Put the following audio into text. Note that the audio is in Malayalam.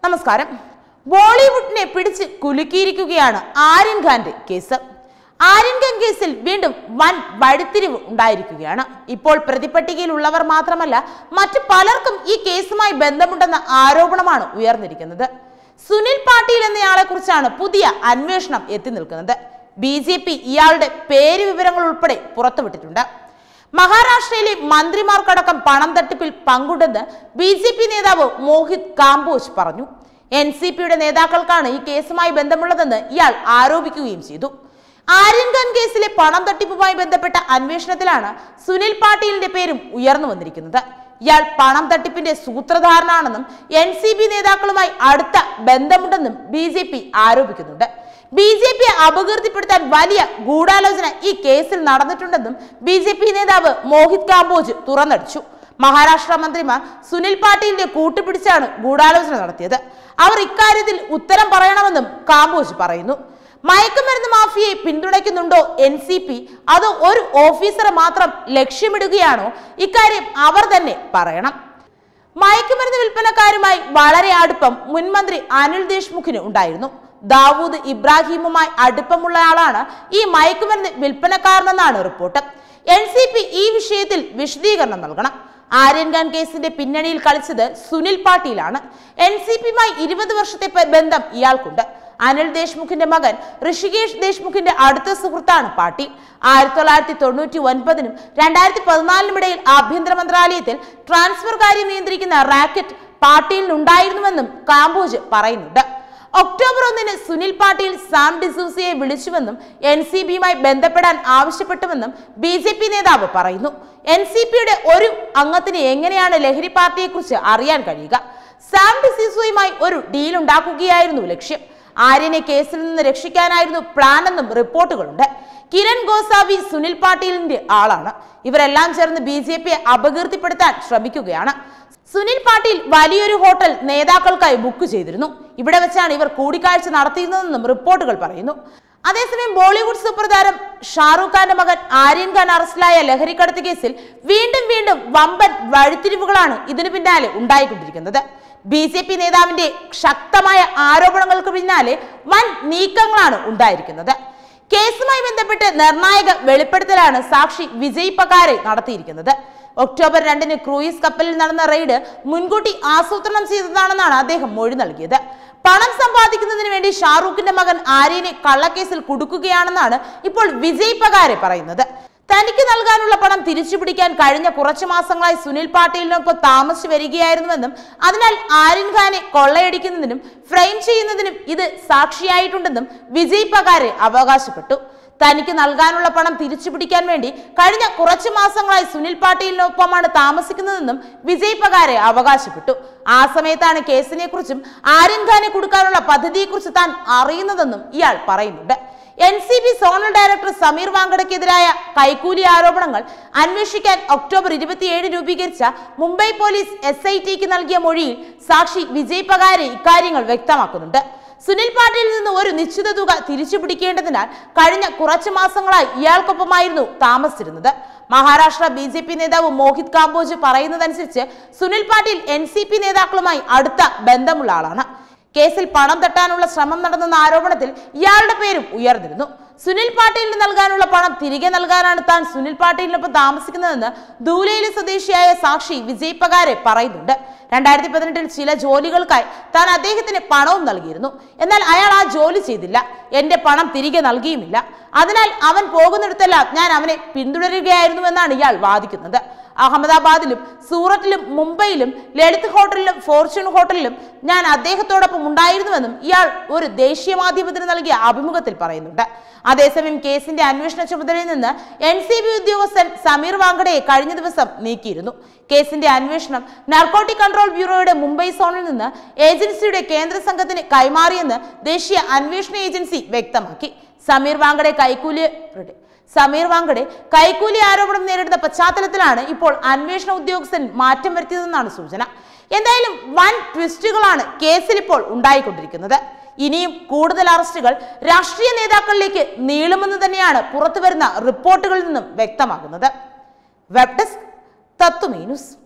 നമസ്കാരം ബോളിവുഡിനെ പിടിച്ച് കുലുക്കിയിരിക്കുകയാണ് ആര്യൻ ഖാന്റെ കേസ് ആര്യൻ ഖാൻ കേസിൽ വീണ്ടും വൻ വഴിത്തിരിവ് ഉണ്ടായിരിക്കുകയാണ് ഇപ്പോൾ പ്രതിപട്ടികയിലുള്ളവർ മാത്രമല്ല മറ്റു പലർക്കും ഈ കേസുമായി ബന്ധമുണ്ടെന്ന ആരോപണമാണ് ഉയർന്നിരിക്കുന്നത് സുനിൽ പാട്ടീൽ എന്നയാളെ കുറിച്ചാണ് പുതിയ അന്വേഷണം എത്തി നിൽക്കുന്നത് ബി ജെ പി ഇയാളുടെ പേര് വിവരങ്ങൾ ഉൾപ്പെടെ പുറത്തുവിട്ടിട്ടുണ്ട് മഹാരാഷ്ട്രയിലെ മന്ത്രിമാർക്കടക്കം പണം തട്ടിപ്പിൽ പങ്കുണ്ടെന്ന് ബി ജെ പി നേതാവ് മോഹിത് കാംബോജ് പറഞ്ഞു എൻ സി പിയുടെ നേതാക്കൾക്കാണ് ഈ കേസുമായി ബന്ധമുള്ളതെന്ന് ഇയാൾ ആരോപിക്കുകയും ചെയ്തു ആര്യൻ ഖാൻ കേസിലെ പണം തട്ടിപ്പുമായി ബന്ധപ്പെട്ട അന്വേഷണത്തിലാണ് സുനിൽ പാട്ടീലിന്റെ പേരും ഉയർന്നു വന്നിരിക്കുന്നത് ഇയാൾ പണം തട്ടിപ്പിന്റെ സൂത്രധാരനാണെന്നും എൻ സി ബി നേതാക്കളുമായി അടുത്ത ബന്ധമുണ്ടെന്നും ബി ജെ പി ആരോപിക്കുന്നുണ്ട് ബി ജെ പിയെ അപകീർത്തിപ്പെടുത്താൻ വലിയ ഗൂഢാലോചന ഈ കേസിൽ നടന്നിട്ടുണ്ടെന്നും ബി ജെ പി നേതാവ് മോഹിത് കാംബോജ് തുറന്നടിച്ചു മഹാരാഷ്ട്ര മന്ത്രിമാർ സുനിൽ പാട്ടീലിന്റെ കൂട്ടുപിടിച്ചാണ് ഗൂഢാലോചന നടത്തിയത് അവർ ഇക്കാര്യത്തിൽ ഉത്തരം പറയണമെന്നും കാംബോജ് പറയുന്നു മയക്കുമരുന്ന് മാഫിയയെ പിന്തുണയ്ക്കുന്നുണ്ടോ എൻ സി പി അതോ ഒരു ഓഫീസറെ മാത്രം ലക്ഷ്യമിടുകയാണോ ഇക്കാര്യം അവർ തന്നെ പറയണം മയക്കുമരുന്ന് വിൽപ്പനക്കാരുമായി വളരെ അടുപ്പം മുൻമന്ത്രി അനിൽ ദേശ്മുഖിന് ഉണ്ടായിരുന്നു ദാവൂദ് ഇബ്രാഹിമുമായി അടുപ്പമുള്ള ആളാണ് ഈ മയക്കുമരുന്ന് വിൽപ്പനക്കാരനെന്നാണ് റിപ്പോർട്ട് എൻ സി പി ഈ വിഷയത്തിൽ വിശദീകരണം നൽകണം ആര്യൻ ഖാൻ കേസിന്റെ പിന്നണിയിൽ കളിച്ചത് സുനിൽ പാട്ടീലാണ് എൻ സി പിയുമായി ഇരുപത് വർഷത്തെ പ- ബന്ധം ഇയാൾക്കുണ്ട് അനിൽ ദേശ്മുഖിന്റെ മകൻ ഋഷികേഷ് ദേശ്മുഖിന്റെ അടുത്ത സുഹൃത്താണ് പാട്ടീൽ ആയിരത്തി തൊള്ളായിരത്തി തൊണ്ണൂറ്റി ഒൻപതിനും രണ്ടായിരത്തി പതിനാലിനും ഇടയിൽ ആഭ്യന്തര മന്ത്രാലയത്തിൽ ട്രാൻസ്ഫർ കാര്യം നിയന്ത്രിക്കുന്ന റാക്കറ്റ് പാട്ടീലിനുണ്ടായിരുന്നുവെന്നും കാംബോജ് പറയുന്നുണ്ട് ഒക്ടോബർ ഒന്നിന് സുനിൽ പാട്ടീൽ സാം ഡിസൂസിയെ വിളിച്ചുവെന്നും എൻ സി ബിയുമായി ബന്ധപ്പെടാൻ ആവശ്യപ്പെട്ടുവെന്നും ബി ജെ പി നേതാവ് പറയുന്നു എൻ സി പിയുടെ ഒരു അംഗത്തിന് എങ്ങനെയാണ് ലഹരി പാർട്ടിയെക്കുറിച്ച് അറിയാൻ കഴിയുക സാം ഡിസൂസയുമായി ഒരു ഡീൽ ഉണ്ടാക്കുകയായിരുന്നു ലക്ഷ്യം ആര്യനെ കേസിൽ നിന്ന് രക്ഷിക്കാനായിരുന്നു പ്ലാൻ എന്നും റിപ്പോർട്ടുകളുണ്ട് കിരൺ ഗോസാവി സുനിൽ പാട്ടീലിന്റെ ആളാണ് ഇവരെല്ലാം ചേർന്ന് ബി ജെ പിയെ അപകീർത്തിപ്പെടുത്താൻ ശ്രമിക്കുകയാണ് സുനിൽ പാട്ടീൽ വലിയൊരു ഹോട്ടൽ നേതാക്കൾക്കായി ബുക്ക് ചെയ്തിരുന്നു ഇവിടെ വെച്ചാണ് ഇവർ കൂടിക്കാഴ്ച നടത്തിയിരുന്നതെന്നും റിപ്പോർട്ടുകൾ പറയുന്നു അതേസമയം ബോളിവുഡ് സൂപ്പർ താരം ഷാറൂഖ് ഖാന്റെ മകൻ ആര്യൻ ഖാൻ അറസ്റ്റിലായ ലഹരിക്കടത്ത് കേസിൽ വീണ്ടും വീണ്ടും വമ്പൻ വഴിത്തിരിവുകളാണ് ഇതിനു പിന്നാലെ ഉണ്ടായിക്കൊണ്ടിരിക്കുന്നത് ബി ജെ പി നേതാവിന്റെ ശക്തമായ ആരോപണങ്ങൾക്ക് പിന്നാലെ വൻ നീക്കങ്ങളാണ് ഉണ്ടായിരിക്കുന്നത് കേസുമായി ബന്ധപ്പെട്ട് നിർണായക വെളിപ്പെടുത്തലാണ് സാക്ഷി വിജയ് പകാരെ നടത്തിയിരിക്കുന്നത് ഒക്ടോബർ രണ്ടിന് ക്രൂയിസ് കപ്പലിൽ നടന്ന റെയ്ഡ് മുൻകൂട്ടി ആസൂത്രണം ചെയ്തതാണെന്നാണ് അദ്ദേഹം മൊഴി നൽകിയത് പണം സമ്പാദിക്കുന്നതിന് വേണ്ടി ഷാറൂഖിന്റെ മകൻ ആര്യനെ കള്ളക്കേസിൽ കുടുക്കുകയാണെന്നാണ് ഇപ്പോൾ വിജയ് പകാരെ പറയുന്നത് തനിക്ക് നൽകാനുള്ള പണം തിരിച്ചുപിടിക്കാൻ കഴിഞ്ഞ കുറച്ചു മാസങ്ങളായി സുനിൽ പാട്ടീലിനൊപ്പം താമസിച്ചു വരികയായിരുന്നുവെന്നും അതിനാൽ ആര്യൻ ഖാനെ കൊള്ളയടിക്കുന്നതിനും ഫ്രെയിം ചെയ്യുന്നതിനും ഇത് സാക്ഷിയായിട്ടുണ്ടെന്നും വിജയ് പകാരെ അവകാശപ്പെട്ടു തനിക്ക് നൽകാനുള്ള പണം തിരിച്ചുപിടിക്കാൻ വേണ്ടി കഴിഞ്ഞ കുറച്ചു മാസങ്ങളായി സുനിൽ പാട്ടീലിനൊപ്പമാണ് താമസിക്കുന്നതെന്നും വിജയ് പകാരെ അവകാശപ്പെട്ടു ആ സമയത്താണ് കേസിനെ കുറിച്ചും ആര്യൻ ഖാനെ കൊടുക്കാനുള്ള പദ്ധതിയെക്കുറിച്ച് താൻ അറിയുന്നതെന്നും ഇയാൾ പറയുന്നുണ്ട് N C B zonal director Sameer വാങ്കഡയ്ക്കെതിരായ കൈക്കൂലി ആരോപണങ്ങൾ അന്വേഷിക്കാൻ ഒക്ടോബർ ഇരുപത്തിയേഴ് രൂപീകരിച്ച മുംബൈ പോലീസ് എസ് ഐ ടിക്ക് നൽകിയ മൊഴിയിൽ സാക്ഷി വിജയ് പകാരെ ഇക്കാര്യങ്ങൾ വ്യക്തമാക്കുന്നുണ്ട് സുനിൽ പാട്ടീലിൽ നിന്ന് ഒരു നിശ്ചിത തുക തിരിച്ചു പിടിക്കേണ്ടതിനാൽ കഴിഞ്ഞ കുറച്ചു മാസങ്ങളായി ഇയാൾക്കൊപ്പമായിരുന്നു താമസിച്ചിരുന്നത് മഹാരാഷ്ട്ര ബി ജെ പി നേതാവ് മോഹിത് കാംബോജ് പറയുന്നതനുസരിച്ച് Sunil Patil N C P നേതാക്കളുമായി അടുത്ത ബന്ധമുള്ള ആളാണ് കേസിൽ പണം തട്ടാനുള്ള ശ്രമം നടന്നെന്ന ആരോപണത്തിൽ ഇയാളുടെ പേരും ഉയർന്നിരുന്നു സുനിൽ പാട്ടീലിന് നൽകാനുള്ള പണം തിരികെ നൽകാനാണ് താൻ സുനിൽ പാട്ടീലിനൊപ്പം താമസിക്കുന്നതെന്ന് ദൂലയിലെ സ്വദേശിയായ സാക്ഷി വിജയ് പകാരെ പറയുന്നുണ്ട് രണ്ടായിരത്തി പതിനെട്ടിൽ ചില ജോലികൾക്കായി താൻ അദ്ദേഹത്തിന് പണവും നൽകിയിരുന്നു എന്നാൽ അയാൾ ആ ജോലി ചെയ്തില്ല എന്റെ പണം തിരികെ നൽകിയുമില്ല അതിനാൽ അവൻ പോകുന്നിടത്തെല്ലാം ഞാൻ അവനെ പിന്തുടരുകയായിരുന്നുവെന്നാണ് ഇയാൾ വാദിക്കുന്നത് അഹമ്മദാബാദിലും സൂററ്റിലും മുംബൈയിലും ലളിത് ഹോട്ടലിലും ഫോർച്യൂൺ ഹോട്ടലിലും ഞാൻ അദ്ദേഹത്തോടൊപ്പം ഉണ്ടായിരുന്നുവെന്നും ഇയാൾ ഒരു ദേശീയ മാധ്യമത്തിന് നൽകിയ അഭിമുഖത്തിൽ പറയുന്നുണ്ട് അതേസമയം കേസിന്റെ അന്വേഷണ ചുമതലയിൽ നിന്ന് എൻ സി ബി ഉദ്യോഗസ്ഥൻ സമീർ വാങ്കഡയെ കഴിഞ്ഞ ദിവസം നീക്കിയിരുന്നു കേസിന്റെ അന്വേഷണം നാർക്കോട്ടിക് കൺട്രോൾ ബ്യൂറോയുടെ മുംബൈ സോണിൽ നിന്ന് ഏജൻസിയുടെ കേന്ദ്ര സംഘത്തിന് കൈമാറിയെന്ന് ദേശീയ അന്വേഷണ ഏജൻസി വ്യക്തമാക്കി സമീർ വാങ്കഡെ കൈക്കൂലി സമീർ വാങ്കഡെ കൈക്കൂലി ആരോപണം നേരിടുന്ന പശ്ചാത്തലത്തിലാണ് ഇപ്പോൾ അന്വേഷണ ഉദ്യോഗസ്ഥൻ മാറ്റം വരുത്തിയതെന്നാണ് സൂചന എന്തായാലും വൻ ട്വിസ്റ്റുകളാണ് കേസിൽ ഇപ്പോൾ ഉണ്ടായിക്കൊണ്ടിരിക്കുന്നത് ഇനിയും കൂടുതൽ അറസ്റ്റുകൾ രാഷ്ട്രീയ നേതാക്കളിലേക്ക് നീളുമെന്ന് തന്നെയാണ് പുറത്തുവരുന്ന റിപ്പോർട്ടുകളിൽ നിന്നും വ്യക്തമാകുന്നത് വെബ് ഡെസ്ക് തത്വമേ ന്യൂസ്